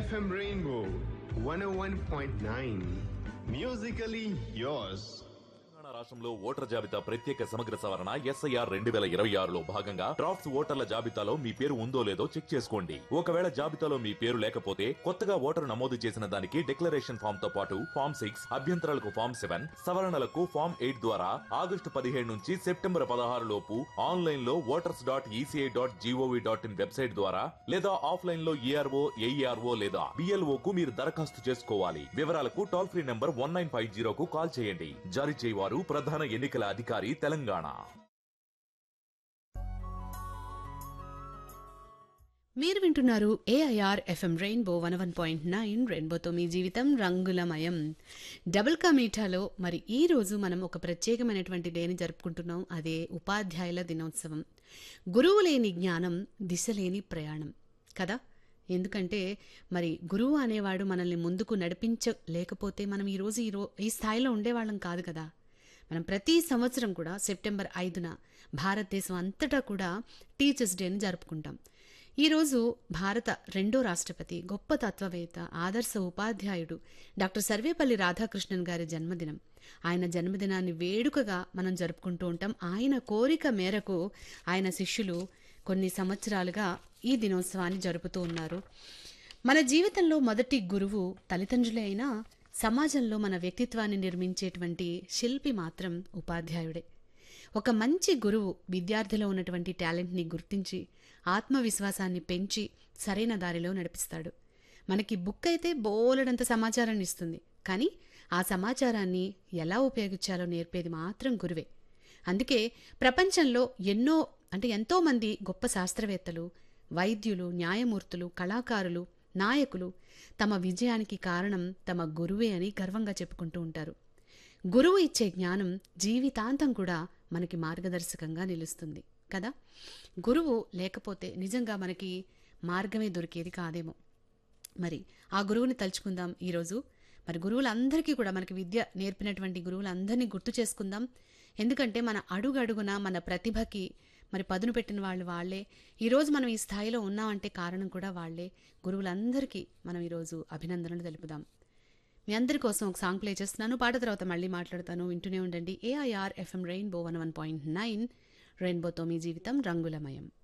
FM Rainbow 101.9. Musically yours. Telangana రాష్ట్రంలో voter జాబితా ప్రత్యేక సమగ్ర సవరణ ఎస్ఐఆర్ రెండు వేల ఇరవై ఆరులో భాగంగా డ్రాఫ్ట్స్ ఓటర్ల జాబితాలో మీ పేరు ఉందో లేదో చెక్ చేసుకోండి ఒకవేళ జాబితాలో మీ పేరు లేకపోతే కొత్తగా ఓటరు నమోదు చేసిన దానికి డిక్లరేషన్ ఫామ్ తో పాటు ఫామ్ సిక్స్ అభ్యంతరాలకు ఫామ్ సెవెన్ సవరణలకు ఫామ్ ఎయిట్ ద్వారా ఆగస్టు పదిహేడు నుంచి సెప్టెంబర్ పదహారు లోపు ఆన్లైన్ లో voters dot ECI dot GOV dot in website ద్వారా లేదా ఆఫ్లైన్ లో ఈఆర్ఓ ఏఈఆర్ఓ లేదా బిఎల్ఓ కు మీరు దరఖాస్తు చేసుకోవాలి వివరాలకు toll free number one nine five జీరోకు కాల్ చేయండి జారీ చేయవారు ప్రధాన ఎన్నికల అధికారి తెలంగాణ మీరు వింటున్నారు AIR FM Rainbow one one point nine రెయిన్బోతో మీ జీవితం రంగులమయం డబుల్ కా మీఠాలో మరి ఈ రోజు మనం ఒక ప్రత్యేకమైనటువంటి డేని జరుపుకుంటున్నాం అదే ఉపాధ్యాయుల దినోత్సవం గురువు లేని జ్ఞానం దిశ లేని ప్రయాణం కదా ఎందుకంటే మరి గురువు అనేవాడు మనల్ని ముందుకు నడిపించలేకపోతే మనం ఈరోజు ఈ రో ఈ స్థాయిలో ఉండేవాళ్ళం కాదు కదా మనం ప్రతి సంవత్సరం కూడా సెప్టెంబర్ ఐదున భారతదేశం అంతటా కూడా టీచర్స్ డేని జరుపుకుంటాం ఈరోజు భారత రెండో రాష్ట్రపతి గొప్ప తత్వవేత్త ఆదర్శ ఉపాధ్యాయుడు డాక్టర్ సర్వేపల్లి రాధాకృష్ణన్ గారి జన్మదినం ఆయన జన్మదినాన్ని వేడుకగా మనం జరుపుకుంటూ ఉంటాం ఆయన కోరిక మేరకు ఆయన శిష్యులు కొన్ని సంవత్సరాలుగా ఈ దినోత్సవాన్ని జరుపుతూ ఉన్నారు మన జీవితంలో మొదటి గురువు తల్లిదండ్రులే అయినా సమాజంలో మన వ్యక్తిత్వాన్ని నిర్మించేటువంటి శిల్పి మాత్రం ఉపాధ్యాయుడే ఒక మంచి గురువు విద్యార్థిలో ఉన్నటువంటి టాలెంట్ని గుర్తించి ఆత్మవిశ్వాసాన్ని పెంచి సరైన దారిలో నడిపిస్తాడు మనకి బుక్ అయితే బోలెడంత సమాచారాన్ని ఇస్తుంది కానీ ఆ సమాచారాన్ని ఎలా ఉపయోగించాలో నేర్పేది మాత్రం గురువే అందుకే ప్రపంచంలో ఎన్నో అంటే ఎంతోమంది గొప్ప శాస్త్రవేత్తలు వైద్యులు న్యాయమూర్తులు కళాకారులు నాయకులు తమ విజయానికి కారణం తమ గురువే అని గర్వంగా చెప్పుకుంటూ ఉంటారు గురువు ఇచ్చే జ్ఞానం జీవితాంతం కూడా మనకి మార్గదర్శకంగా నిలుస్తుంది కదా గురువు లేకపోతే నిజంగా మనకి మార్గమే దొరికేది కాదేమో మరి ఆ గురువుని తలుచుకుందాం ఈరోజు మరి గురువులందరికీ కూడా మనకి విద్య నేర్పినటువంటి గురువులందరినీ గుర్తు చేసుకుందాం ఎందుకంటే మన అడుగడుగున మన ప్రతిభకి మరి పదును పెట్టిన వాళ్ళు వాళ్ళే ఈరోజు మనం ఈ స్థాయిలో ఉన్నామంటే కారణం కూడా వాళ్ళే గురువులందరికీ మనం ఈరోజు అభినందనలు తెలుపుదాం మీ అందరి కోసం ఒక సాంగ్ ప్లే చేస్తున్నాను పాట తర్వాత మళ్ళీ మాట్లాడతాను వింటూనే ఉండండి AIR FM Rainbow one one point nine రెయిన్బోతో మీ జీవితం రంగులమయం